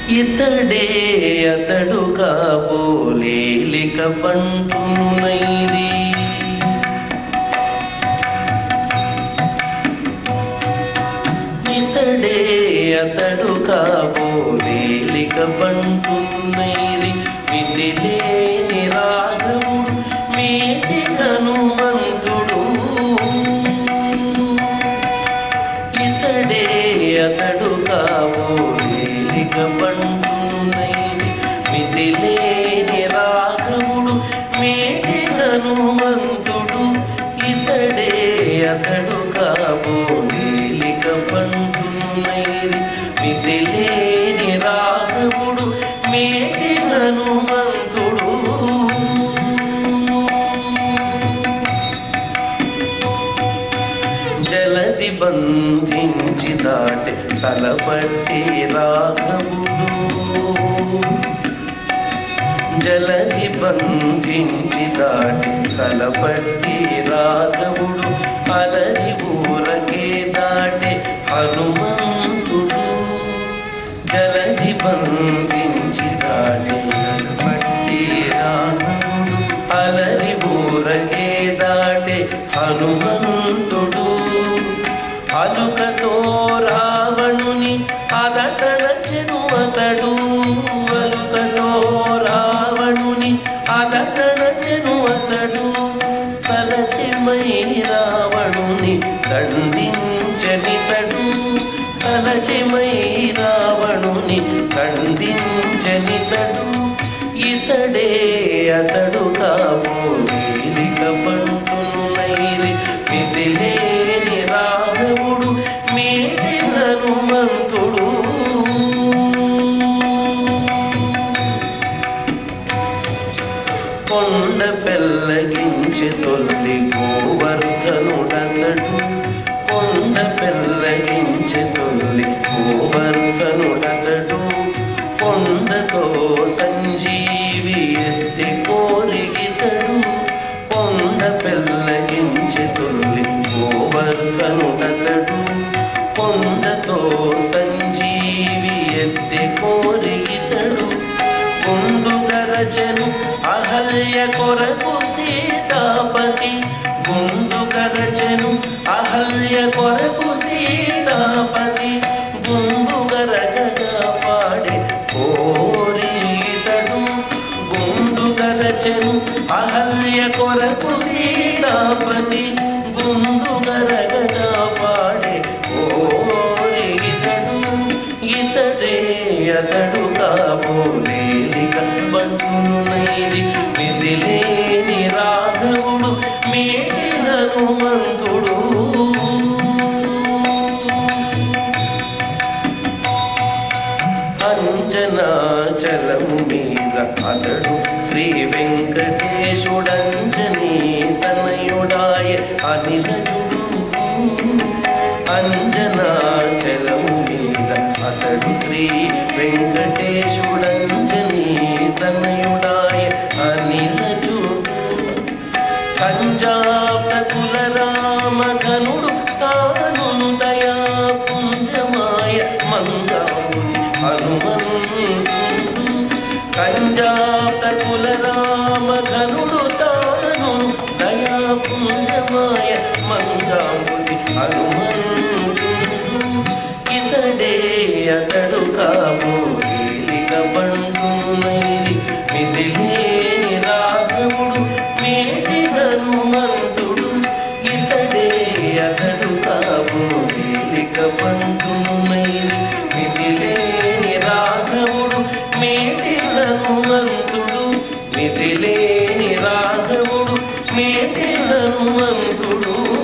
ఇతడే అతడు కాబోలేలిక పంటున్నైది ఇతడే అతడు కాబోలేలిక పంటున్నైది మితిలేని రాఘవుడు మేటి హనుమంతుడు ఇతడే అతడు కాబోలేలిక పంటున్నైది మితిలేని రాఘవుడు మేటి హనుమంతుడు ఇతడే అతడు కాబోలేలిక పంటున్నైది మితిలేని రాఘవుడు మేటి హనుమంతుడు జలది బంధించి దాటి సలపట్టి రాఘవుడు జలది బంధించి దాటి సలపట్టి రాఘవుడు అలరి ఊరకే దాటి హనుమంతుడు జలది బంధించి దాటి సలపట్టి రాఘవుడు అలరి ఊరకే దాటి హనుమంతుడు అలుకతో రావణుని అదటడచెను అతడు అలుకతో రావణుని అదటడచెను అతడు తలచిమై రావణుని దండించనితడు తలచిమై రావణుని దండించనితడు ఇతడే అతడు కాబోలేలిక పంటున్నైరి మిదిలేని రాఘవుడు మేటి హనుమంతుడు కొండ పెల్లగించి తొల్లి గోవర్ధనుడతడు కొండ పెల్లగించి తొల్లి గోవర్ధనుడతడు కొండతో సంజీవి ఎత్తి కోరిగితడు కొండ పెల్లగించి తొల్లి గోవర్ధనుడతడు కొండతో సంజీవి ఎత్తి కోరిగితడు గుండుగరచను అహల్య కొరకు సీతాపతి గుండుగరచను అహల్య కొరకు సీతాపతి గుండుగరగగా పాడే కోరితడు గుండుగరచను అహల్య కొరకు సీతాపతి గుండుగరగగా పాడే కోరితడు ఇతడే అతడు కాబోలేలిక బంటునైది మిదిలేని రాఘవుడు మేటి హనుమంతుడు అంజనాచలము మీద అతడు శ్రీ వెంకటేశుడంజనీ తనయుడాయ అనిలజుడు అంజనాచలము మీద అతడు శ్రీ వెంకటేశుడంజనీ తనయుడాయ అనిలజుడు కంజాత కుల రామ ఘనుడు తాను దయా పుంజమాయ మంగావుతి హనుమంతుడు కంజాత కుల రామ ఘనుడు తాను దయా పుంజమాయ మంగావుతి హనుమంతుడు ఇతడే అతడు కాబోలేలిక పండునైరి మిదిలేని రాఘవుడు మేటి హనుమంతుడు ఇతడే అతడు కాబోలేలిక పండునైరి మిదిలేని రాఘవుడు మేటి హనుమంతుడు మిదిలేని రాఘవుడు మేటి హనుమంతుడు